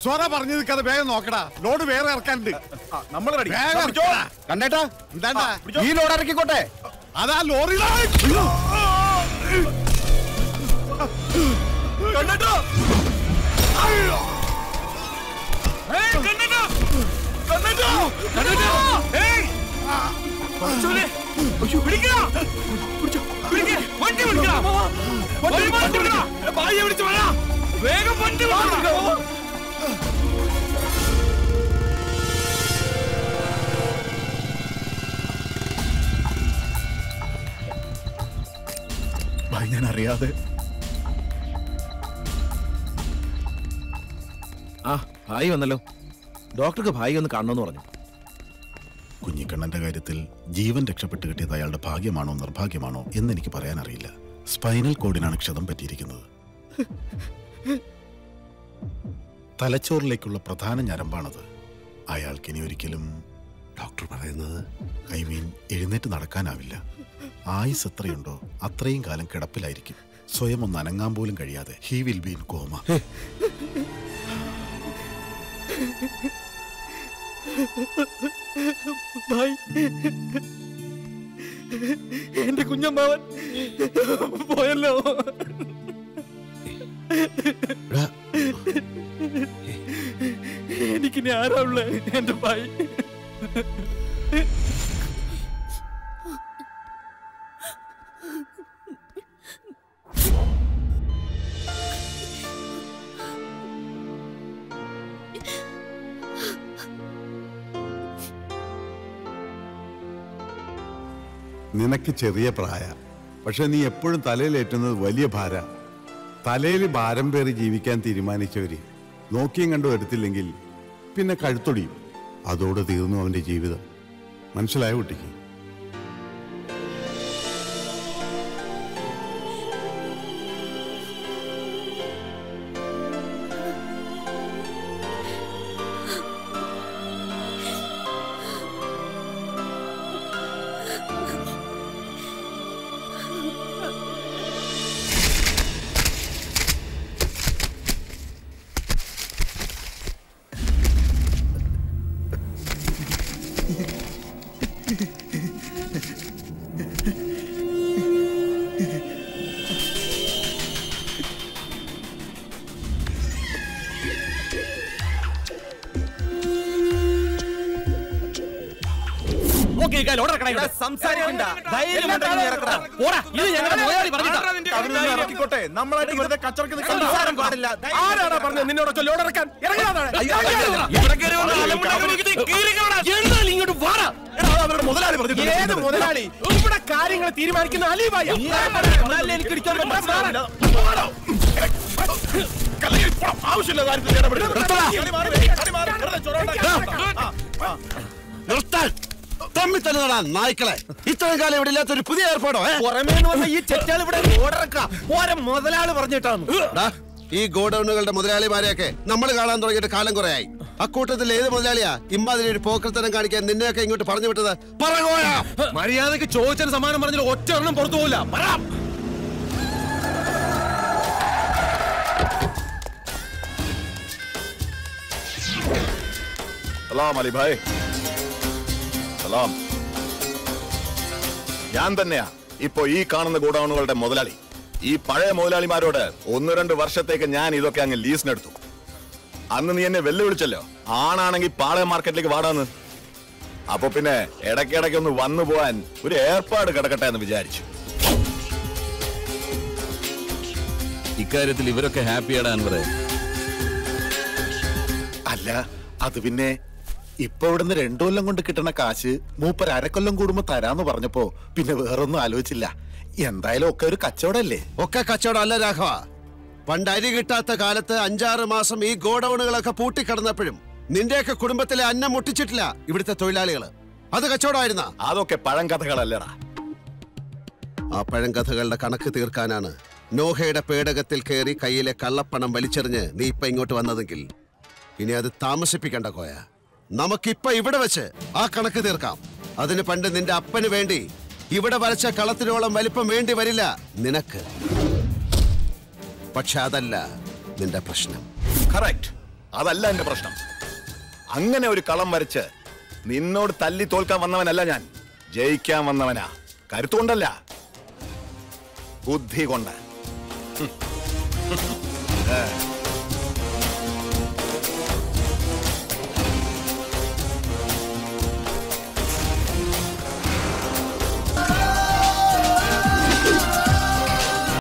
സോറ പറഞ്ഞു നിൽക്കാതെ വേഗം നോക്കടാ ലോഡ് വേറെ ഇറക്കാനുണ്ട് നമ്മൾ റെഡി വേഗം ഇറക്കടാ. കണ്ടേട്ടാ എന്താണ്ടാ ഈ ലോഡ് ഇറക്കിക്കോട്ടെ അതാ ലോറി കണ്ടോ കണ്ടോ കണ്ടോ ഏയ് പടച്ചോനെ പിടിക്കടാ പിടിച്ചോ പിടിക്ക് വണ്ടി വിളിക്കടാ വണ്ടി വണ്ടി വിളിക്കടാ ഭാര്യ വിളിച്ചു വേണ വേഗം വണ്ടി വിളിക്കടാ ഭായി ഞാൻ അറിയാതെ ആ ഭായി വന്നല്ലോ ഡോക്ടർക്ക് ഭായി ഒന്ന് കാണണമെന്ന് പറഞ്ഞു കുഞ്ഞിക്കണ്ണന്റെ കാര്യത്തിൽ ജീവൻ രക്ഷപ്പെട്ട് കിട്ടിയത് അയാളുടെ ഭാഗ്യമാണോ നിർഭാഗ്യമാണോ എന്നെനിക്ക് പറയാൻ അറിയില്ല സ്പൈനൽ കോഡിനാണ് ക്ഷതം പറ്റിയിരിക്കുന്നത് തലച്ചോറിലേക്കുള്ള പ്രധാന ഞരമ്പാണത് അയാൾക്ക് ഇനി ഒരിക്കലും ഡോക്ടർ പറയുന്നത് ഐ മീൻ എഴുന്നേറ്റ് നടക്കാനാവില്ല ആയുസ് എത്രയുണ്ടോ അത്രയും കാലം കിടപ്പിലായിരിക്കും സ്വയം ഒന്ന് അനങ്ങാൻ പോലും കഴിയാതെ he will be in coma ഭായ് എന്റെ കുഞ്ഞമ്മാവൻ പോയല്ലോ എനിക്കിനി ആരാ ഉള്ളേ എന്റെ ഭായ് നിനക്ക് ചെറിയ പ്രായ പക്ഷെ നീ എപ്പോഴും തലയിലേറ്റുന്നത് വലിയ ഭാര തലയിൽ ഭാരം പേറി ജീവിക്കാൻ തീരുമാനിച്ചവര് നോക്കിയും കണ്ടും എടുത്തില്ലെങ്കിൽ പിന്നെ കഴുത്തൊടിയും അതോടെ തീർന്നു അവന്റെ ജീവിതം മനസ്സിലായ കുട്ടിക്ക് സംസാരിക്കണ്ട ധൈര്യം ഉണ്ടെങ്കിൽ നീ ഇറക്കടാ. പോടാ, ഇത് ഞങ്ങളുടെ മുതലാളി പറഞ്ഞിട്ടാ. അവരൊന്ന് ഇറക്കിക്കോട്ടെ നമ്മളായിട്ട് വെറുതെ കച്ചവടക്ക് നിൽക്കണ്ട. സംസാരം പാടില്ല. ആരാടാ പറഞ്ഞത് നിന്നോടൊക്കെ ലോഡ് ഇറക്കാൻ ഇറങ്ങാതെ ഇവിടെ കയറി വന്ന് അലമ്പുണ്ടാക്കി കീറിക്കളടാ. എന്തായാലും ഇങ്ങോട്ട് വാടാ. അവരുടെ മുതലാളി പറഞ്ഞു ഏത് മുതലാളി ഇവിടെ കാര്യങ്ങൾ തീരുമാനിക്കുന്ന അലിബായ മുതലാളിയെ എനിക്ക് ഇടിക്കാൻ പറ്റില്ല. ആവശ്യമില്ല കാര്യത്തിൽ ഇടപെടരുത്. കളി മാറി, കളി മാറി, വെറുതെ ചൊറ ഉണ്ടാക്കി. നിർത്താൻ തമ്മിൽ തന്നെ നടാൻ നായ്ക്കളെ ഇത്രയും കാലം ഇവിടെ ഇല്ലാത്തൊരു പുതിയ ഏർപ്പാടോ ഏ? പുറമേന്ന് വന്ന ഈ ചെറ്റാൾ ഇവിടെ ഓർഡറക്കാം ഓരോ മുതലാളി പറഞ്ഞിട്ടാണ് ഡാ, ഈ ഗോഡൌണുകളുടെ മുതലാളിമാരെയൊക്കെ നമ്മൾ കാണാൻ തുടങ്ങിയിട്ട് കാലം കുറയായി അക്കൂട്ടത്തിൽ ഏത് മുതലാളിയാ ഇമ്മാതിരി ഒരു പോക്കർത്തനം കാണിക്കാൻ നിന്നെയൊക്കെ ഇങ്ങോട്ട് പറഞ്ഞു വിട്ടത് പറകോയാ മര്യാദക്ക് ചോദിച്ചതിന് സമ്മാനം പറഞ്ഞാൽ ഒറ്റ എണ്ണം പുറത്തു പോകില്ല പറ സലാം അലി ഭായ് സലാം ഞാൻ തന്നെയാ ഇപ്പോ ഈ കാണുന്ന ഗോഡൌണുകളുടെ മുതലാളി ഈ പഴയ മുതലാളിമാരോട് ഒന്ന് രണ്ട് വർഷത്തേക്ക് ഞാൻ ഇതൊക്കെ അങ്ങ് ലീസിനെടുത്തു അന്ന് നീ എന്നെ വെല്ലുവിളിച്ചല്ലോ ആണാണെങ്കിൽ പാളയ മാർക്കറ്റിലേക്ക് വാടാന്ന് അപ്പൊ പിന്നെ ഇടയ്ക്കിടയ്ക്ക് ഒന്ന് വന്നു പോവാൻ ഒരു ഏർപ്പാട് കിടക്കട്ടെ എന്ന് വിചാരിച്ചു ഇക്കാര്യത്തിൽ ഇവരൊക്കെ ഹാപ്പിയാണ് അൻവറെ അല്ല അത് പിന്നെ ഇപ്പൊ ഇവിടുന്ന് രണ്ടു കൊല്ലം കൊണ്ട് കിട്ടുന്ന കാശ് മൂപ്പർ അരക്കൊല്ലം കൂടുമ്പോ തരാന്ന് പറഞ്ഞപ്പോ പിന്നെ വേറൊന്നും ആലോചിച്ചില്ല എന്തായാലും ഒക്കെ ഒരു കച്ചവടല്ലേ ഒക്കെ കച്ചവടം അല്ല രാഘവ പണ്ട് അരി കിട്ടാത്ത കാലത്ത് അഞ്ചാറ് മാസം ഈ ഗോഡൌണുകളൊക്കെ പൂട്ടിക്കിടന്നപ്പോഴും നിന്റെയൊക്കെ കുടുംബത്തിലെ അന്നം മുട്ടിച്ചിട്ടില്ല ഇവിടുത്തെ തൊഴിലാളികള് അത് കച്ചവടമായിരുന്ന അതൊക്കെ പഴങ്കഥകളല്ലടാ ആ പഴങ്കഥകളുടെ കണക്ക് തീർക്കാനാണ് നോഹയുടെ പേടകത്തിൽ കയറി കയ്യിലെ കള്ളപ്പണം വലിച്ചെറിഞ്ഞ് നീ ഇപ്പൊ ഇങ്ങോട്ട് വന്നതെങ്കിൽ ഇനി അത് താമസിപ്പിക്കണ്ട കോയ നമുക്കിപ്പൊ ഇവിടെ വെച്ച് ആ കണക്ക് തീർക്കാം അതിന് പണ്ട് നിന്റെ അപ്പന് വേണ്ടി ഇവിടെ വരച്ച കളത്തിനോളം വലിപ്പം വേണ്ടി വരില്ല നിനക്ക് പക്ഷെ അതല്ല നിന്റെ പ്രശ്നം കറക്റ്റ് അതല്ല എന്റെ പ്രശ്നം അങ്ങനെ ഒരു കളം വരച്ച് നിന്നോട് തല്ലി തോൽക്കാൻ വന്നവനല്ല ഞാൻ ജയിക്കാൻ വന്നവനാ കരുത്തുകൊണ്ടല്ല ബുദ്ധി കൊണ്ട് ഹും. ഏ.